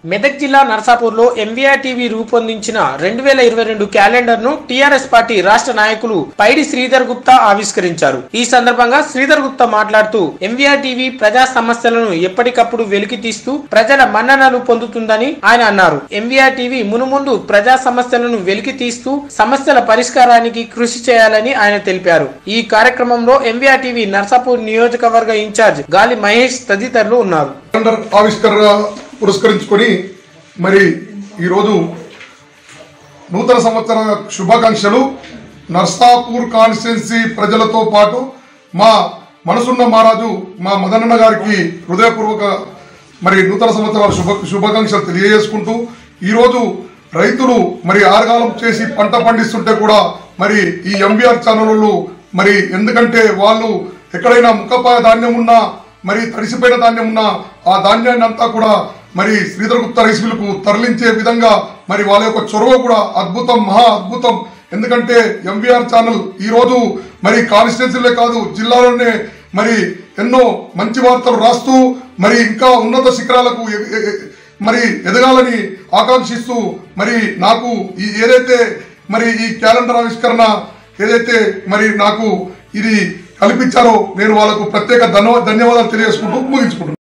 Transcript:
మెదక్ జిల్లా నర్సాపూర్లో MVR TV రూపొందించిన రెండు వేల ఇరవై రెండు క్యాలెండర్ ను టీఆర్ఎస్ పార్టీ రాష్ట్ర నాయకులు పైడి శ్రీధర్ గుప్తా ఆవిష్కరించారు ఈ సందర్భంగా శ్రీధర్ గుప్తా మాట్లాడుతూ ఎంవీఆర్ టీవీ ప్రజా సమస్యలను ఎప్పటికప్పుడు వెలికి తీస్తూ ప్రజల మన్ననలు పొందుతుందని ఆయన అన్నారు ఎంవీఆర్ టీవీ మునుముందు ప్రజా సమస్యలను వెలికి తీస్తూ సమస్యల పరిష్కారానికి కృషి చేయాలని ఆయన తెలిపారు ఈ కార్యక్రమంలో ఎంవీఆర్ టీవీ నర్సాపూర్ నియోజకవర్గ ఇన్ఛార్జ్ గాలి మహేష్ తదితరులు ఉన్నారు క్యాలెండర్ ఆవిష్కరణ పురస్కరించుకొని మరి ఈరోజు నూతన సంవత్సర శుభాకాంక్షలు నర్సాపూర్ కాన్స్టిట్యున్సీ ప్రజలతో పాటు మా మనసున్న మహారాజు మా మదనన్న గారికి హృదయపూర్వక మరి నూతన సంవత్సర శుభ శుభాకాంక్షలు తెలియజేసుకుంటూ ఈరోజు రైతులు మరి ఆరగాలం చేసి పంట పండిస్తుంటే కూడా మరి ఈ ఎంబీఆర్ ఛానళ్ళు మరి ఎందుకంటే వాళ్ళు ఎక్కడైనా ముఖపాయ ధాన్యం ఉన్నా మరి తడిసిపోయిన ధాన్యం ఉన్న ఆ ధాన్యాన్ని అంతా కూడా మరి శ్రీధర్ గుప్తా రైస్ మిల్కు తరలించే విధంగా మరి వాళ్ళ యొక్క చొరవ కూడా అద్భుతం మహా అద్భుతం ఎందుకంటే ఎంవీఆర్ ఛానల్ ఈ రోజు మరి కాన్స్టిట్యున్సీలే కాదు జిల్లాలోనే మరి ఎన్నో మంచి వార్తలు రాస్తూ మరి ఇంకా ఉన్నత శిఖరాలకు ఎ- ఎ- ఎ- మరి ఎదగాలని ఆకాంక్షిస్తూ మరి నాకు ఈ ఏదైతే మరి ఈ క్యాలెండర్ ఆవిష్కరణ ఏదైతే మరి నాకు ఇది కల్పించారో నేను వాళ్ళకు ప్రత్యేక ధన్యవాదాలు తెలియజేసుకుంటూ ముగించుకుంటున్నాను